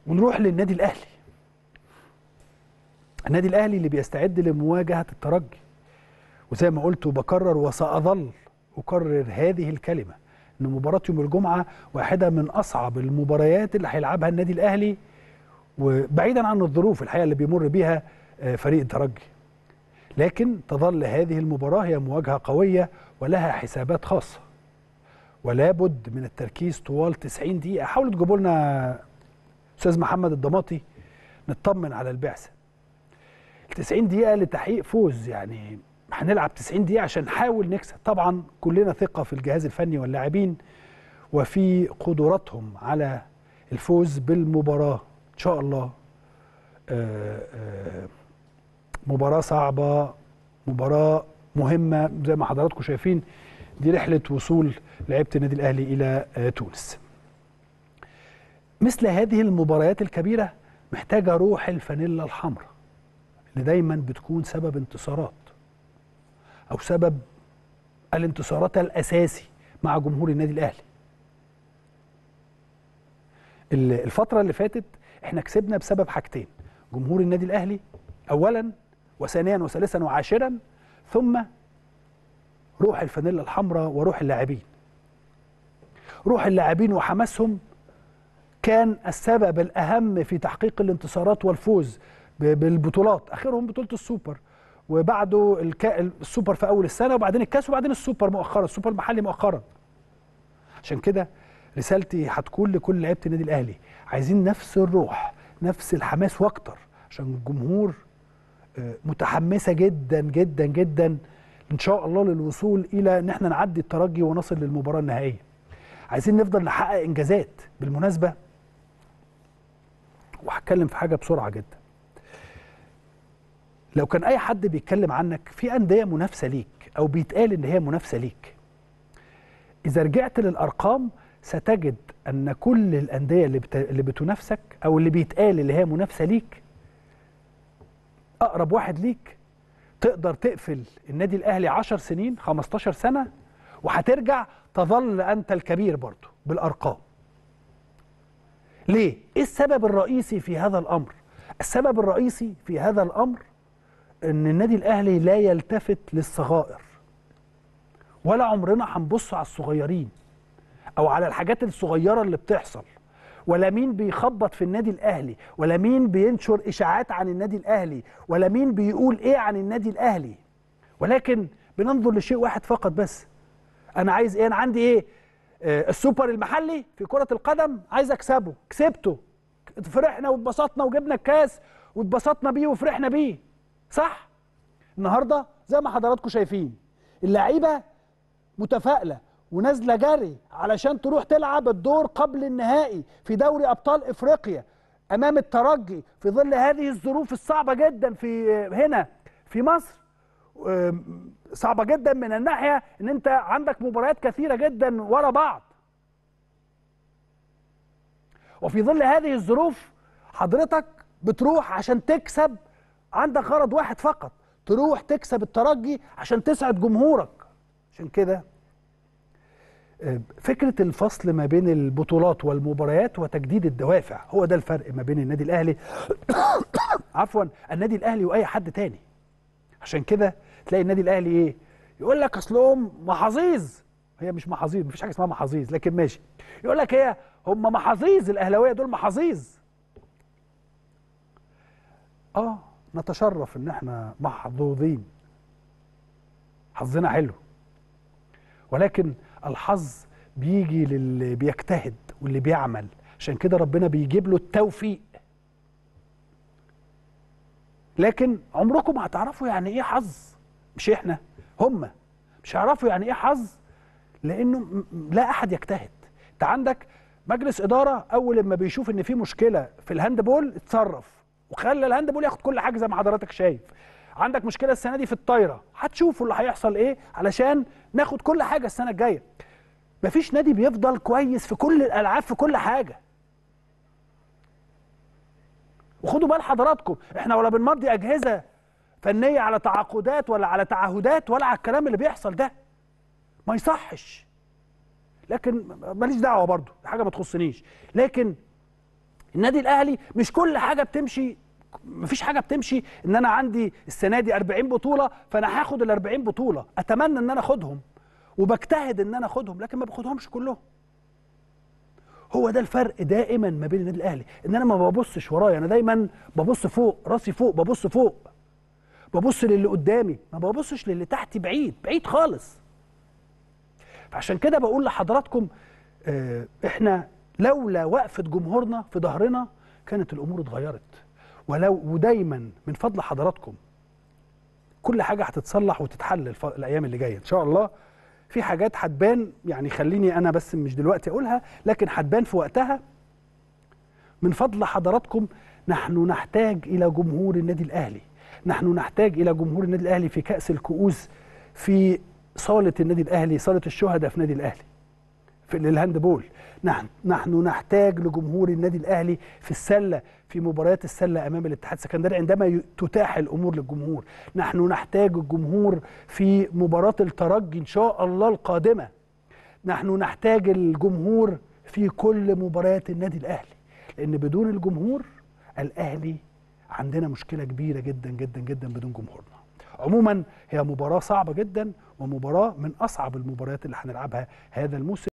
ونروح للنادي الاهلي النادي الاهلي اللي بيستعد لمواجهه الترجي وزي ما قلت وبكرر وساظل اكرر هذه الكلمه ان مباراه يوم الجمعه واحده من اصعب المباريات اللي هيلعبها النادي الاهلي وبعيدا عن الظروف الحقيقه اللي بيمر بيها آه، فريق الترجي لكن تظل هذه المباراه هي مواجهه قويه ولها حسابات خاصه ولا بد من التركيز طوال 90 دقيقه حاولوا تجيبوا لنا استاذ محمد الضماطي نطمن على البعثه ال 90 دقيقه لتحقيق فوز يعني هنلعب 90 دقيقه عشان نحاول نكسب طبعا كلنا ثقه في الجهاز الفني واللاعبين وفي قدراتهم على الفوز بالمباراه ان شاء الله آه، آه، مباراه صعبه مباراه مهمه زي ما حضراتكم شايفين دي رحله وصول لعيبه النادي الاهلي الى آه، تونس مثل هذه المباريات الكبيره محتاجه روح الفانيلا الحمراء اللي دايما بتكون سبب انتصارات او سبب الانتصارات الاساسي مع جمهور النادي الاهلي ال- الفتره اللي فاتت احنا كسبنا بسبب حاجتين جمهور النادي الاهلي اولا وثانيا وثالثا وعاشرا ثم روح الفانيلا الحمراء وروح اللاعبين روح اللاعبين وحماسهم كان السبب الاهم في تحقيق الانتصارات والفوز ب- بالبطولات اخرهم بطوله السوبر وبعده الكا... السوبر في اول السنه وبعدين الكاس وبعدين السوبر مؤخرا السوبر المحلي مؤخرا عشان كده رسالتي هتكون لكل لعيبه النادي الاهلي عايزين نفس الروح نفس الحماس واكتر عشان الجمهور آه، متحمسه جدا جدا جدا ان شاء الله للوصول الى ان احنا نعدي الترجي ونصل للمباراه النهائيه عايزين نفضل نحقق انجازات بالمناسبه وهتكلم في حاجه بسرعه جدا لو كان اي حد بيتكلم عنك في انديه منافسه ليك او بيتقال ان هي منافسه ليك اذا رجعت للارقام ستجد ان كل الانديه اللي, بت... اللي بتنافسك او اللي بيتقال اللي هي منافسه ليك اقرب واحد ليك تقدر تقفل النادي الاهلي 10 سنين 15 سنه وهترجع تظل انت الكبير برضه بالارقام ليه ايه السبب الرئيسي في هذا الامر السبب الرئيسي في هذا الامر ان النادي الاهلي لا يلتفت للصغائر ولا عمرنا هنبص على الصغيرين او على الحاجات الصغيره اللي بتحصل ولا مين بيخبط في النادي الاهلي ولا مين بينشر اشاعات عن النادي الاهلي ولا مين بيقول ايه عن النادي الاهلي ولكن بننظر لشيء واحد فقط بس انا عايز ايه انا عندي ايه آه السوبر المحلي في كره القدم عايز اكسبه كسبته فرحنا واتبسطنا وجبنا الكاس واتبسطنا بيه وفرحنا بيه صح النهارده زي ما حضراتكم شايفين اللعيبه متفائله ونازله جري علشان تروح تلعب الدور قبل النهائي في دوري ابطال افريقيا امام الترجي في ظل هذه الظروف الصعبه جدا في هنا في مصر أم، صعبه جدا من الناحيه ان انت عندك مباريات كثيره جدا ورا بعض وفي ظل هذه الظروف حضرتك بتروح عشان تكسب عندك غرض واحد فقط تروح تكسب الترجي عشان تسعد جمهورك عشان كده آه، فكرة الفصل ما بين البطولات والمباريات وتجديد الدوافع هو ده الفرق ما بين النادي الأهلي عفوا النادي الأهلي وأي حد تاني عشان كده تلاقي النادي الأهلي إيه يقول لك أصلهم محاظيظ هي مش محاظيظ مفيش حاجة اسمها محاظيظ لكن ماشي يقول لك هي هم محاظيظ الأهلاوية دول محاظيظ اه نتشرف ان احنا محظوظين حظنا حلو ولكن الحظ بيجي للي بيجتهد واللي بيعمل عشان كده ربنا بيجيب له التوفيق لكن عمركم ما هتعرفوا يعني ايه حظ مش احنا هم مش هيعرفوا يعني ايه حظ لانه م- م- لا احد يجتهد انت عندك مجلس اداره اول ما بيشوف ان في مشكله في الهاندبول اتصرف وخلى الهاندبول ياخد كل حاجه زي ما حضرتك شايف عندك مشكله السنه دي في الطايره هتشوفوا اللي هيحصل ايه علشان ناخد كل حاجه السنه الجايه مفيش نادي بيفضل كويس في كل الالعاب في كل حاجه وخدوا بال حضراتكم احنا ولا بنمضي اجهزه فنيه على تعاقدات ولا على تعهدات ولا على الكلام اللي بيحصل ده ما يصحش لكن ماليش دعوه برضو دي حاجه ما تخصنيش لكن النادي الاهلي مش كل حاجه بتمشي مفيش حاجه بتمشي ان انا عندي السنه دي 40 بطوله فانا هاخد ال 40 بطوله اتمنى ان انا اخدهم وبجتهد ان انا اخدهم لكن ما باخدهمش كلهم هو ده الفرق دائما ما بين النادي الاهلي ان انا ما ببصش ورايا انا دايما ببص فوق راسي فوق ببص فوق ببص للي قدامي ما ببصش للي تحتي بعيد بعيد خالص فعشان كده بقول لحضراتكم آه، احنا لولا وقفه جمهورنا في ظهرنا كانت الامور اتغيرت ولو ودايما من فضل حضراتكم كل حاجه هتتصلح وتتحل الف... الايام اللي جايه ان شاء الله في حاجات هتبان يعني خليني انا بس مش دلوقتي اقولها لكن هتبان في وقتها من فضل حضراتكم نحن نحتاج الى جمهور النادي الاهلي نحن نحتاج الى جمهور النادي الاهلي في كاس الكؤوس في صاله النادي الاهلي صاله الشهداء في النادي الاهلي في للهاندبول نحن نحن نحتاج لجمهور النادي الاهلي في السله في مباريات السله امام الاتحاد السكندري عندما ي- تتاح الامور للجمهور نحن نحتاج الجمهور في مباراه الترجي ان شاء الله القادمه نحن نحتاج الجمهور في كل مباريات النادي الاهلي لان بدون الجمهور الاهلي عندنا مشكله كبيره جدا جدا جدا بدون جمهورنا عموما هي مباراه صعبه جدا ومباراه من اصعب المباريات اللي هنلعبها هذا الموسم